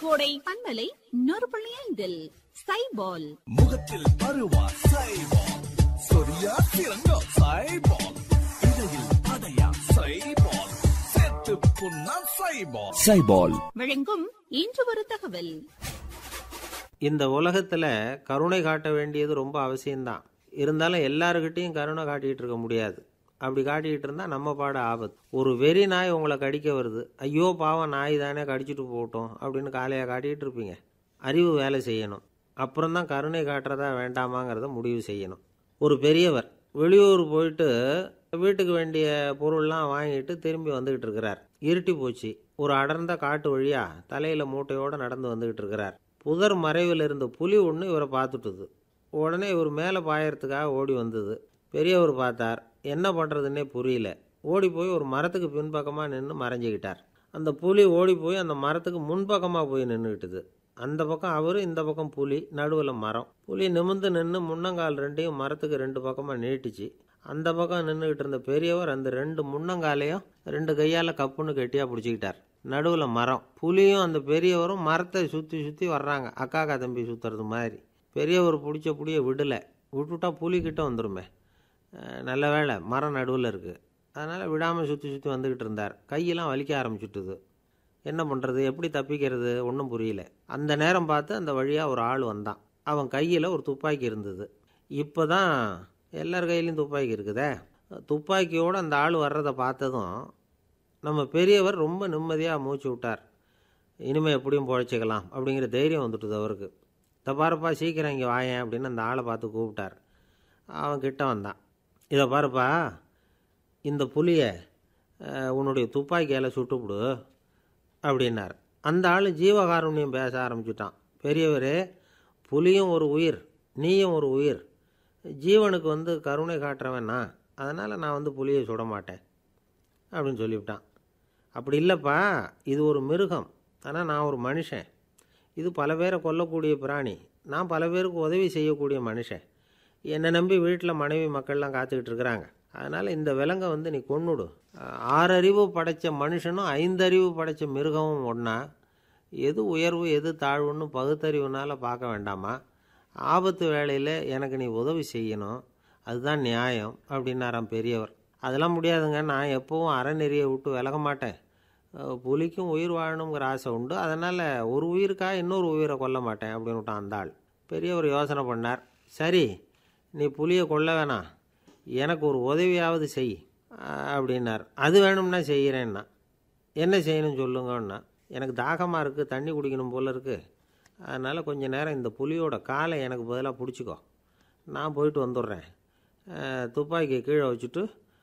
கோடை பண்பலை நூறு புள்ளி ஐந்தில் சைபால் முகத்தில் பருவா சைபால் சொரியா சிறங்கோ சைபால் இடையில் அடையா சைபால் செத்து புண்ணா சைபால் சைபால் வழங்கும் இன்று ஒரு தகவல் இந்த உலகத்தில் கருணை காட்ட வேண்டியது ரொம்ப அவசியம்தான் இருந்தாலும் எல்லாருக்கிட்டையும் கருணை காட்டிகிட்டு இருக்க முடியாது அப்படி காட்டிக்கிட்டு இருந்தால் நம்ம பாட ஆபத்து ஒரு வெறி நாய் உங்களை கடிக்க வருது ஐயோ பாவம் நாய் தானே கடிச்சிட்டு போகட்டும் அப்படின்னு காலையாக காட்டிகிட்டு இருப்பீங்க அறிவு வேலை செய்யணும் அப்புறம் தான் கருணை காட்டுறதா வேண்டாமாங்கிறத முடிவு செய்யணும் ஒரு பெரியவர் வெளியூர் போயிட்டு வீட்டுக்கு வேண்டிய பொருள்லாம் வாங்கிட்டு திரும்பி வந்துக்கிட்டு இருக்கிறார் இருட்டி போச்சு ஒரு அடர்ந்த காட்டு வழியா தலையில் மூட்டையோடு நடந்து வந்துக்கிட்டு இருக்கிறார் புதர் மறைவில் இருந்த புலி ஒன்று இவரை பார்த்துட்டுது உடனே இவர் மேலே பாயறதுக்காக ஓடி வந்தது பெரியவர் பார்த்தார் என்ன பண்ணுறதுன்னே புரியல ஓடி போய் ஒரு மரத்துக்கு பின்பக்கமாக நின்று மறைஞ்சிக்கிட்டார் அந்த புலி ஓடி போய் அந்த மரத்துக்கு முன்பக்கமாக போய் நின்றுக்கிட்டுது அந்த பக்கம் அவர் இந்த பக்கம் புலி நடுவில் மரம் புலி நிமிர்ந்து நின்று முன்னங்கால் ரெண்டையும் மரத்துக்கு ரெண்டு பக்கமாக நீட்டிச்சு அந்த பக்கம் நின்றுக்கிட்டு இருந்த பெரியவர் அந்த ரெண்டு முன்னங்காலையும் ரெண்டு கையால் கப்புன்னு கெட்டியாக பிடிச்சிக்கிட்டார் நடுவில் மரம் புலியும் அந்த பெரியவரும் மரத்தை சுற்றி சுற்றி வர்றாங்க அக்காக்கா தம்பி சுற்றுறது மாதிரி பெரியவர் பிடிச்ச புளியை விடலை விட்டுட்டா புலி கிட்ட வந்துருமே அஹ் நல்ல வேளை மரம் நடுவில் இருக்குது அதனால் விடாமல் சுற்றி சுற்றி வந்துக்கிட்டு இருந்தார் கையெல்லாம் வலிக்க ஆரம்பிச்சுட்டுது என்ன பண்ணுறது எப்படி தப்பிக்கிறது ஒன்றும் புரியல அந்த நேரம் பார்த்து அந்த வழியாக ஒரு ஆள் வந்தான் அவன் கையில் ஒரு துப்பாக்கி இருந்தது இப்போ தான் எல்லார் கையிலையும் துப்பாக்கி இருக்குதே துப்பாக்கியோடு அந்த ஆள் வர்றதை பார்த்ததும் நம்ம பெரியவர் ரொம்ப நிம்மதியாக மூச்சு விட்டார் இனிமேல் எப்படியும் பொழைச்சிக்கலாம் அப்படிங்கிற தைரியம் வந்துட்டுது அவருக்கு இதை பாருப்பா சீக்கிரம் இங்கே வாயேன் அப்படின்னு அந்த ஆளை பார்த்து கூப்பிட்டார் அவன் கிட்ட வந்தான் இதை பாருப்பா இந்த புலியை அஹ், உன்னுடைய துப்பாக்கியால் சுட்டுப்பிடு அப்படின்னார் அந்த ஆள் ஜீவகாருண்யம் பேச ஆரம்பிச்சுட்டான் பெரியவரே புலியும் ஒரு உயிர் நீயும் ஒரு உயிர் ஜீவனுக்கு வந்து கருணை காட்டுறவன் நான் அதனால் நான் வந்து புலியை சுட மாட்டேன் அப்படின்னு சொல்லிவிட்டான் அப்படி இல்லைப்பா இது ஒரு மிருகம் ஆனால் நான் ஒரு மனுஷன் இது பல பேரை கொல்லக்கூடிய பிராணி நான் பல பேருக்கு உதவி செய்யக்கூடிய மனுஷன் என்னை நம்பி வீட்டில் மனைவி மக்கள்லாம் காத்துக்கிட்டு இருக்கிறாங்க அதனால் இந்த விலங்கை வந்து நீ கொன்னுடு ஆறறிவு படைத்த மனுஷனும் ஐந்தறிவு படைத்த மிருகமும் ஒன்றா எது உயர்வு எது தாழ்வுன்னு பகுத்தறிவுனால பார்க்க வேண்டாமா ஆபத்து வேளையில் எனக்கு நீ உதவி செய்யணும் அதுதான் நியாயம் அப்படின்னாராம் பெரியவர் அதெல்லாம் முடியாதுங்க நான் எப்போவும் அறநெறியை விட்டு விலக மாட்டேன் அஹ் புலிக்கும் உயிர் வாழணுங்கிற ஆசை உண்டு அதனால் ஒரு உயிருக்காக இன்னொரு உயிரை கொல்ல மாட்டேன் அப்படின்னு விட்டான் அந்த ஆள் பெரியவர் யோசனை பண்ணார் சரி நீ புலியை கொல்ல வேணாம் எனக்கு ஒரு உதவியாவது செய் அஹ் அப்படின்னார் அது வேணும்னா செய்கிறேன்னா என்ன செய்யணும் சொல்லுங்கன்னா எனக்கு தாகமாக இருக்குது தண்ணி குடிக்கணும் போல் இருக்குது அதனால் கொஞ்ச நேரம் இந்த புலியோட காலை எனக்கு பதிலாக பிடிச்சிக்கோ நான் போயிட்டு வந்துடுறேன் அஹ் துப்பாக்கியை கீழே வச்சுட்டு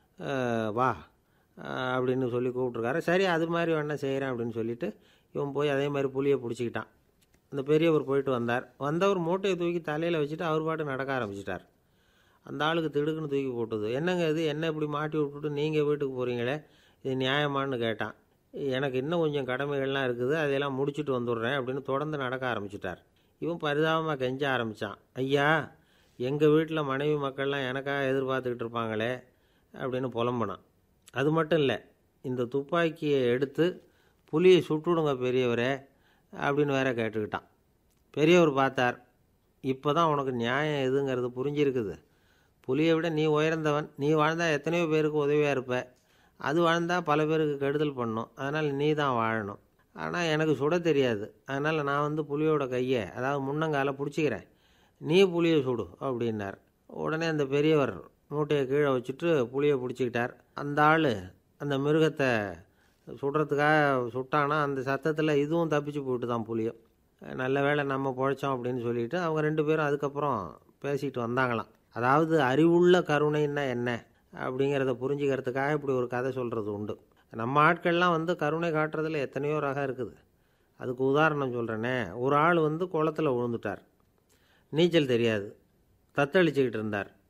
அஹ் வா அஹ் அப்படின்னு சொல்லி கூப்பிட்ருக்காரு சரி அது மாதிரி வேணா செய்கிறேன் அப்படின்னு சொல்லிட்டு இவன் போய் அதே மாதிரி புலியை பிடிச்சிக்கிட்டான் அந்த பெரியவர் போயிட்டு வந்தார் வந்தவர் மூட்டையை தூக்கி தலையில் வச்சுட்டு அவர் பாட்டு நடக்க ஆரம்பிச்சிட்டார் அந்த ஆளுக்கு திடுக்குன்னு தூக்கி போட்டது என்னங்க இது என்ன இப்படி மாட்டி விட்டுட்டு நீங்கள் வீட்டுக்கு போகிறீங்களே இது நியாயமான்னு கேட்டான் எனக்கு இன்னும் கொஞ்சம் கடமைகள்லாம் இருக்குது அதையெல்லாம் முடிச்சுட்டு வந்துடுறேன் அப்படின்னு தொடர்ந்து நடக்க ஆரம்பிச்சிட்டார் இவன் பரிதாபமாக கெஞ்ச ஆரம்பித்தான் ஐயா எங்கள் வீட்டில் மனைவி மக்கள்லாம் எனக்காக எதிர்பார்த்துக்கிட்டு இருப்பாங்களே அப்படின்னு புலம்புனான் அது மட்டும் இல்லை இந்த துப்பாக்கியை எடுத்து புலியை சுட்டுடுங்க பெரியவரே அப்படின்னு வேற கேட்டுக்கிட்டான் பெரியவர் பார்த்தார் இப்போ தான் உனக்கு நியாயம் எதுங்கிறது புரிஞ்சிருக்குது புலியை விட நீ உயர்ந்தவன் நீ வாழ்ந்தால் எத்தனையோ பேருக்கு உதவியாக இருப்ப அது வாழ்ந்தால் பல பேருக்கு கெடுதல் பண்ணும் அதனால் நீ தான் வாழணும் ஆனால் எனக்கு சுட தெரியாது அதனால் நான் வந்து புலியோட கையை அதாவது முன்னங்கால பிடிச்சிக்கிறேன் நீ புலியை சுடு அப்படின்னார் உடனே அந்த பெரியவர் மூட்டையை கீழே வச்சுட்டு புலியை பிடிச்சிக்கிட்டார் அந்த ஆள் அந்த மிருகத்தை சுடுறதுக்காக சுட்டானா அந்த சத்தத்தில் இதுவும் தப்பிச்சு போயிட்டு தான் புலியும் நல்ல வேளை நம்ம பொழைச்சோம் அப்படின்னு சொல்லிட்டு அவங்க ரெண்டு பேரும் அதுக்கப்புறம் பேசிட்டு வந்தாங்களாம் அதாவது அறிவுள்ள கருணைன்னா என்ன அப்படிங்கிறத புரிஞ்சுக்கிறதுக்காக இப்படி ஒரு கதை சொல்கிறது உண்டு நம்ம ஆட்கள்லாம் வந்து கருணை காட்டுறதுல எத்தனையோ ரகம் இருக்குது அதுக்கு உதாரணம் சொல்கிறேனே ஒரு ஆள் வந்து குளத்துல விழுந்துட்டார் நீச்சல் தெரியாது தத்தளிச்சுக்கிட்டு இருந்தார்